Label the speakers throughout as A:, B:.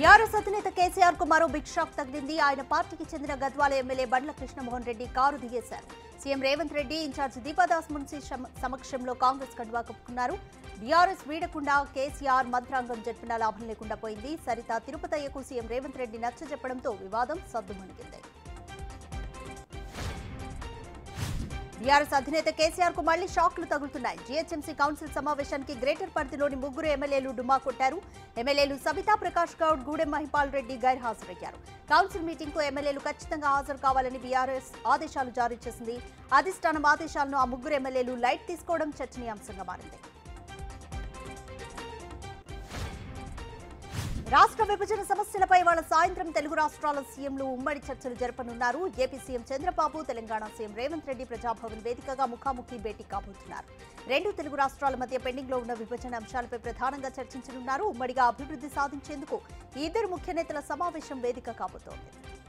A: BRS అధినేత KCR కు మరో బిగ్ షాక్ తగిలింది ఆయన పార్టీకి చెందిన గద్వాల ఎమ్మెల్యే బండ్ల కృష్ణమోహన్ రెడ్డి కారు దిగేశారు సీఎం రేవంత్ రెడ్డి ఇన్ఛార్జ్ దీపాదాస్ మున్సి శమ- సమక్షంలో కాంగ్రెస్ కండువా కప్పుకున్నారు బీఆర్ఎస్ వీడకుండా కేసీఆర్ మంత్రాంగం జరిపిన లాభం లేకుండా పోయింది సరిత తిరుపతయ్యకు సీఎం రేవంత్ రెడ్డి నచ్చజెప్పడంతో వివాదం సద్దుమణిగింది బీఆర్ఎస్ అధినేత కేసీఆర్ కు మళ్లీ షాక్లు తగులుతున్నాయి జీహెచ్ఎంసీ కౌన్సిల్ సమావేశానికి గ్రేటర్ పరిధిలోని ముగ్గురు ఎమ్మెల్యేలు డుమా కొట్టారు ఎమ్మెల్యేలు సబితా ప్రకాష్ గౌడ్ గూడెం మహిపాల్ రెడ్డి గైర్హాజరయ్యారు కౌన్సిల్ మీటింగ్ కు ఎమ్మెల్యేలు ఖచ్చితంగా హాజరు కావాలని బీఆర్ఎస్ ఆదేశాలు జారీ చేసింది అధిష్టానం ఆదేశాలను ఆ ముగ్గురు ఎమ్మెల్యేలు లైట్ తీసుకోవడం చర్చనీయాంశంగా మారింది రాష్ట్ర విభజన సమస్యలపై వాళ్ళ సాయంత్రం తెలుగు రాష్ట్రాల సీఎంలు ఉమ్మడి చర్చలు జరపనున్నారు AP CM Chandrababu Telangana CM Revanth Reddy Praja Bhavan వేదికగా ముఖాముఖి భేటీ కాబోతున్నారు రెండు తెలుగు రాష్ట్రాల మధ్య పెండింగ్ లో ఉన్న విభజన అంశాలపై ప్రధానంగా చర్చించనున్నారు ఉమ్మడిగా అభివృద్ధి సాధించేందుకు ఈ ఇద్దరు ముఖ్య నేతల సమావేశం వేదిక కాబోతోంది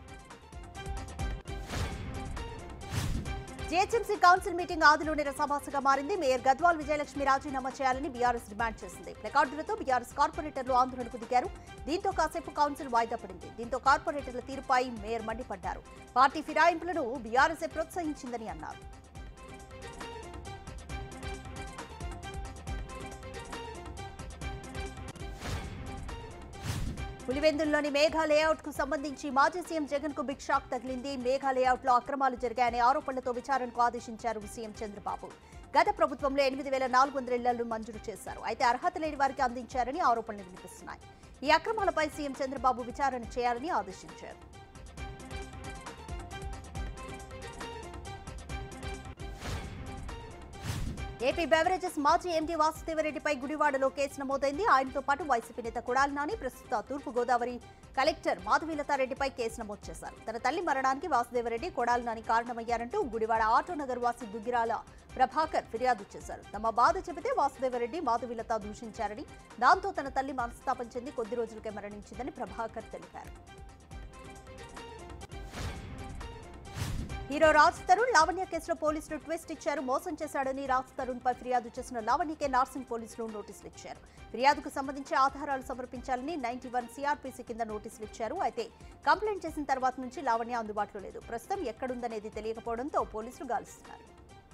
A: జీహెచ్ఎంసీ కౌన్సిల్ మీటింగ్ ఆదిలోనే రసభాసగా మారింది మేయర్ గద్వాల్ విజయలక్ష్మి రాజీనామా చేయాలని బీఆర్ఎస్ డిమాండ్ చేసింది ప్లకార్డులతో బీఆర్ఎస్ కార్పొరేటర్లు ఆందోళనకు దిగారు దీంతో కాసేపు కౌన్సిల్ వాయిదా పడింది దీంతో కార్పొరేటర్ల తీరుపై మేయర్ మండిపడ్డారు పార్టీ ఫిరాయింపులను బీఆర్ఎస్ ప్రోత్సహించిందని అన్నారు పులివెందుల్లోని మేఘా లేఅవుట్ కు సంబంధించి మాజీ సీఎం జగన్ కు బిగ్ షాక్ తగిలింది మేఘా లేఅవుట్ లో అక్రమాలు జరిగాయనే ఆరోపణలతో విచారణకు ఆదేశించారు సీఎం చంద్రబాబు గత ప్రభుత్వంలో ఎనిమిది వేల నాలుగు వందల ఇళ్లను మంజూరు చేశారు అయితే అర్హత లేని వారికి అందించారని ఆరోపణలు వినిపిస్తున్నాయి ఈ అక్రమాలపై సీఎం చంద్రబాబు విచారణ చేయాలని ఆదేశించారు ఏపీ బెవరేజెస్ మాజీ ఎండీ వాసుదేవరెడ్డిపై గుడివాడలో కేసు నమోదైంది ఆయనతో పాటు వైసీపీ నేత కొడాలి నాని ప్రస్తుత తూర్పు గోదావరి కలెక్టర్ మాధవీలతారెడ్డిపై కేసు నమోదు చేశారు తన తల్లి మరణానికి వాసుదేవరెడ్డి కొడాలి నాని కారణమయ్యారంటూ గుడివాడ ఆటోనగర్ వాసి దుగ్గిరాల ప్రభాకర్ ఫిర్యాదు చేశారు తమ బాధ చెబితే వాసుదేవరెడ్డి మాధవీలత దూషించారని దాంతో తన తల్లి మనస్తాపం చెంది కొద్ది రోజులకే మరణించిందని ప్రభాకర్ తెలిపారు హీరో రాజ్ తరుణ్ లావణ్య కేసులో పోలీసులు ట్విస్ట్ ఇచ్చారు మోసం చేశాడని రాజ్ తరుణ్ పై ఫిర్యాదు చేసిన లావణ్యకే నార్సింగ్ పోలీసులు నోటీసులు ఇచ్చారు ఫిర్యాదుకు సంబంధించి ఆధారాలు సమర్పించాలని నైన్టీ వన్ సిఆర్పీసీ కింద నోటీసులు ఇచ్చారు అయితే కంప్లైంట్ చేసిన తర్వాత నుంచి లావణ్య అందుబాటులో లేదు ప్రస్తుతం ఎక్కడుందనేది తెలియకపోవడంతో పోలీసులు గాలిస్తున్నారు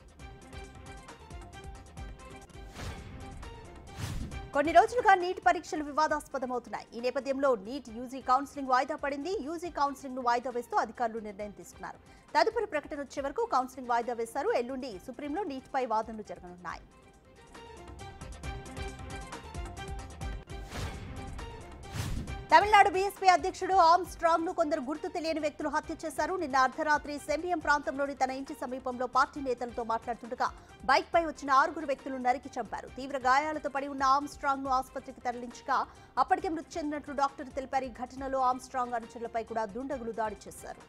A: కొన్ని రోజులుగా నీట్ పరీక్షలు వివాదాస్పదమవుతున్నాయి ఈ నేపథ్యంలో నీట్ యూజీ కౌన్సిలింగ్ వాయిదా పడింది యూజీ కౌన్సిలింగ్ ను వాయిదా వేస్తూ అధికారులు నిర్ణయం తీసుకున్నారు తదుపరి ప్రకటన వచ్చే వరకు కౌన్సిలింగ్ వాయిదా వేశారు ఎల్లుండి సుప్రీంలో నీట్ పై వాదనలు జరగనున్నాయి తమిళనాడు బీఎస్పీ అధ్యక్షుడు ఆమ్ స్ట్రాంగ్ ను కొందరు గుర్తు తెలియని వ్యక్తులు హత్య చేశారు నిన్న అర్ధరాత్రి సెంబియం ప్రాంతంలోని తన ఇంటి సమీపంలో పార్టీ నేతలతో మాట్లాడుతుండగా బైక్ పై వచ్చిన ఆరుగురు వ్యక్తులు నరికి చంపారు తీవ్ర గాయాలతో పడి ఉన్న ఆమ్ స్ట్రాంగ్ ను ఆసుపత్రికి తరలించగా అప్పటికే మృతి చెందినట్లు డాక్టర్ తెలిపారు ఈ ఘటనలో ఆమ్ స్ట్రాంగ్ అనుచరులపై కూడా దుండగులు దాడి చేశారు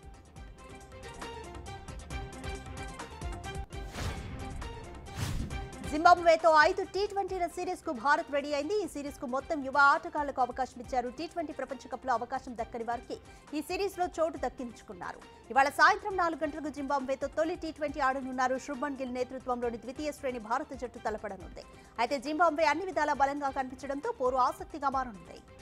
A: జింబాబ్వేతో ఐదు టీ ట్వంటీల సిరీస్ కు భారత్ రెడీ అయింది ఈ సిరీస్ కు మొత్తం యువ ఆటగాళ్లకు అవకాశం ఇచ్చారు టీ ట్వంటీ ప్రపంచ కప్ లో అవకాశం దక్కని వారికి ఈ సిరీస్ లో చోటు దక్కించుకున్నారు ఇవాళ సాయంత్రం నాలుగు గంటలకు జింబాబ్వేతో తొలి టీ ట్వంటీ ఆడనున్నారు శుభ్మన్ గిల్ నేతృత్వంలోని ద్వితీయ శ్రేణి భారత జట్టు తలపడనుంది అయితే జింబాబ్వే అన్ని విధాలా బలంగా కనిపించడంతో పోరు ఆసక్తిగా మారనుంది